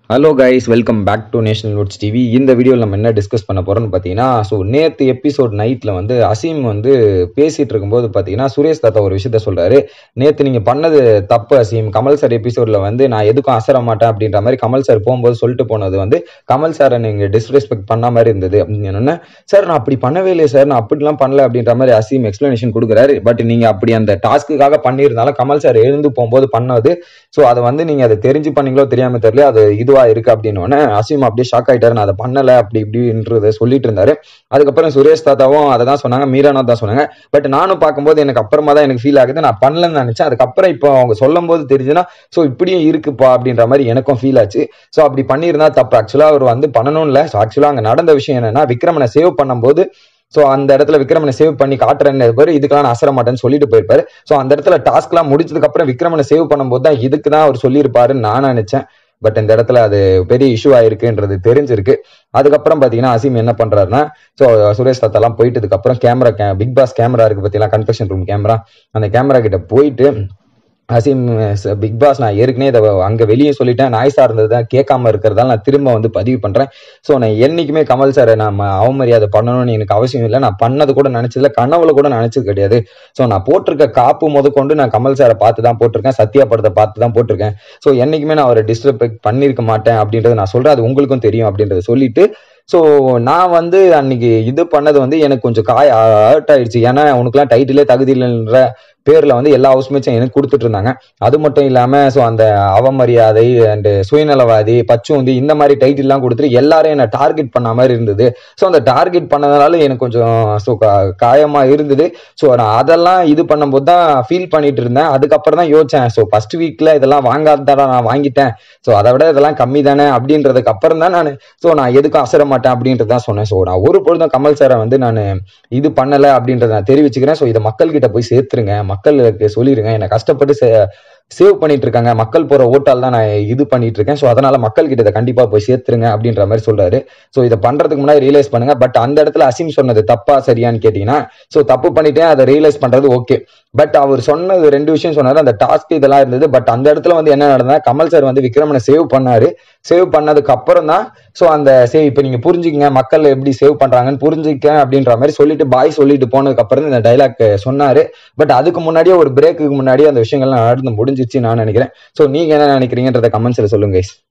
Hello guys welcome back to National Notes TV இந்த வீடியோவில் நம்ம என்ன டிஸ்கஸ் பண்ண போகிறோம்னு பார்த்தீங்கன்னா ஸோ நேற்று எபிசோட் நைட்டில் வந்து அசீம் வந்து பேசிகிட்டு இருக்கும்போது பார்த்தீங்கன்னா சுரேஷ் தாத்தா ஒரு விஷயத்த சொல்கிறாரு நேற்று நீங்கள் பண்ணது தப்பு அசீம் கமல் சார் எபிசோடில் வந்து நான் எதுக்கும் அசர மாட்டேன் அப்படின்ற மாதிரி கமல் சார் போகும்போது சொல்லிட்டு போனது வந்து கமல் சாரை நீங்கள் டிஸ்ரெஸ்பெக்ட் பண்ண மாதிரி இருந்தது அப்படின்னு சார் நான் அப்படி பண்ணவே இல்லை சார் நான் அப்படிலாம் பண்ணல அப்படின்ற மாதிரி அசீம் எக்ஸ்பிளனேஷன் கொடுக்குறாரு பட் நீங்கள் அப்படி அந்த டாஸ்க்குக்காக பண்ணியிருந்தாலும் கமல் சார் எழுந்து போகும்போது பண்ணது ஸோ அதை வந்து நீங்கள் அதை தெரிஞ்சு பண்ணீங்களோ தெரியாம தெரியல அது இதுவா இருக்கு அப்படின்னு உடனே அசீம் அப்படியே ஷாக் ஆயிட்டாரு நான் அதை பண்ணல அப்படி இப்படின்றத சொல்லிட்டு இருந்தாரு அதுக்கப்புறம் சுரேஷ் தாத்தாவும் அதை தான் சொன்னாங்க மீரானா தான் சொன்னாங்க பட் நானும் பார்க்கும்போது எனக்கு அப்புறமா தான் எனக்கு ஃபீல் ஆகுது நான் பண்ணலன்னு நினைச்சேன் அதுக்கப்புறம் இப்போ அவங்க சொல்லும் போது தெரிஞ்சுன்னா ஸோ இப்படியும் இருக்குப்பா அப்படின்ற மாதிரி எனக்கும் ஃபீல் ஆச்சு ஸோ அப்படி பண்ணியிருந்தா தப்பு ஆக்சுவலாக அவர் வந்து பண்ணணும் இல்லை ஸோ ஆக்சுவலாக அங்கே நடந்த விஷயம் என்னன்னா விக்ரமனை சேவ் பண்ணும்போது ஸோ அந்த இடத்துல விக்ரமனை சேவ் பண்ணி காட்டுறேன்னு பேர் இதுக்கெல்லாம் நான் அசர மாட்டேன்னு சொல்லிட்டு போயிருப்பாரு ஸோ அந்த இடத்துல டாஸ்க்லாம் முடிச்சதுக்கு அப்புறம் விக்ரமனை சேவ் பண்ணும்போது தான் இதுக்கு தான் அவர் சொல்லியிருப்பாருன்னு நான் நினைச்சேன் பட் இந்த இடத்துல அது பெரிய இஷ்யூ ஆயிருக்குன்றது தெரிஞ்சிருக்கு அதுக்கப்புறம் பாத்தீங்கன்னா அசீம் என்ன பண்றாருன்னா ஸோ சுரேஷ் தாத்தாலாம் போயிட்டதுக்கு அப்புறம் கேமரா பிக் பாஸ் கேமரா இருக்கு பார்த்தீங்களா கன்ஃபெக்ஷன் ரூம் கேமரா அந்த கேமரா கிட்ட போயிட்டு அசீம் பிக் பாஸ் நான் ஏற்கனவே இதை அங்க வெளியே சொல்லிட்டேன் நாய்ஸா இருந்தது தான் கேட்காம இருக்கிறதால நான் திரும்ப வந்து பதிவு பண்றேன் ஸோ நான் என்னைக்குமே கமல் சாரை நம்ம அவமரியாதை பண்ணணும்னு எனக்கு அவசியம் இல்லை நான் பண்ணது கூட நினைச்சதில்ல கனவுல கூட நினைச்சது கிடையாது ஸோ நான் போட்டிருக்க காப்பு முதற்கொண்டு நான் கமல் சாரை பார்த்து தான் போட்டிருக்கேன் சத்யா படத்தை பார்த்து தான் போட்டிருக்கேன் ஸோ என்னைக்குமே நான் அவரை டிஸ்ரெஸ்பெக்ட் பண்ணியிருக்க மாட்டேன் அப்படின்றத நான் சொல்றேன் அது உங்களுக்கும் தெரியும் அப்படின்றத சொல்லிட்டு ஸோ நான் வந்து அன்னைக்கு இது பண்ணது வந்து எனக்கு கொஞ்சம் காய ஹர்ட் ஆயிடுச்சு ஏன்னா உனக்குலாம் டைட்டிலே தகுதி இல்லைன்ற பேர்ல வந்து எல்லா ஹவுஸ்மேட்ஸும் எனக்கு கொடுத்துட்டு இருந்தாங்க அது மட்டும் இல்லாம ஸோ அந்த அவமரியாதை அண்ட் சுயநலவாதி பச்சுந்தி இந்த மாதிரி டைட்டில்லாம் கொடுத்துட்டு எல்லாரும் என்னை டார்கெட் பண்ண மாதிரி இருந்தது ஸோ அந்த டார்கெட் பண்ணதுனால எனக்கு கொஞ்சம் ஸோ காயமா இருந்தது ஸோ நான் அதெல்லாம் இது பண்ணும்போது தான் ஃபீல் பண்ணிட்டு இருந்தேன் அதுக்கப்புறம் தான் யோசிச்சேன் ஸோ ஃபர்ஸ்ட் வீக்ல இதெல்லாம் வாங்காதடா நான் வாங்கிட்டேன் ஸோ அதை விட இதெல்லாம் கம்மி தானே அப்படின்றதுக்கு அப்புறம் தான் நான் ஸோ நான் எதுக்கும் அசர மாட்டேன் அப்படின்றது தான் சொன்னேன் ஸோ நான் ஒரு பொழுதும் கமல் சாரை வந்து நான் இது பண்ணலை அப்படின்றத நான் தெரிவிச்சுக்கிறேன் ஸோ இதை மக்கள் கிட்ட போய் சேர்த்துருங்க மக்களுக்கு சொல்லிடுங்க என்னை கஷ்டப்பட்டு சேவ் பண்ணிட்டு இருக்காங்க மக்கள் போற ஓட்டால் தான் நான் இது பண்ணிட்டு இருக்கேன் ஸோ அதனால மக்கள் கிட்ட இதை கண்டிப்பா போய் சேர்த்துருங்க அப்படின்ற மாதிரி சொல்றாரு ஸோ இதை பண்றதுக்கு முன்னாடி ரியலைஸ் பண்ணுங்க பட் அந்த இடத்துல அசீம் சொன்னது தப்பா சரியான்னு கேட்டீங்கன்னா ஸோ தப்பு பண்ணிட்டேன் அதை ரியலைஸ் பண்றது ஓகே பட் அவர் சொன்னது ரெண்டு விஷயம் சொன்னாரு அந்த டாஸ்க் இதெல்லாம் இருந்தது பட் அந்த இடத்துல வந்து என்ன நடந்தா கமல் சார் வந்து விக்ரமனை சேவ் பண்ணாரு சேவ் பண்ணதுக்கு அப்புறம் தான் ஸோ அந்த சேவ் இப்போ நீங்க புரிஞ்சுக்கங்க மக்கள் எப்படி சேவ் பண்றாங்கன்னு புரிஞ்சுக்க அப்படின்ற மாதிரி சொல்லிட்டு பாய் சொல்லிட்டு போனதுக்கு அப்புறம் இந்த டைலாக் சொன்னாரு பட் அதுக்கு முன்னாடியே ஒரு பிரேக்குக்கு முன்னாடியே அந்த விஷயங்கள்லாம் நடந்து முடிஞ்சிச்சு நான் நினைக்கிறேன் ஸோ நீங்க என்ன நினைக்கிறீங்கன்றத கமெண்ட்ஸ்ல சொல்லுங்க guys.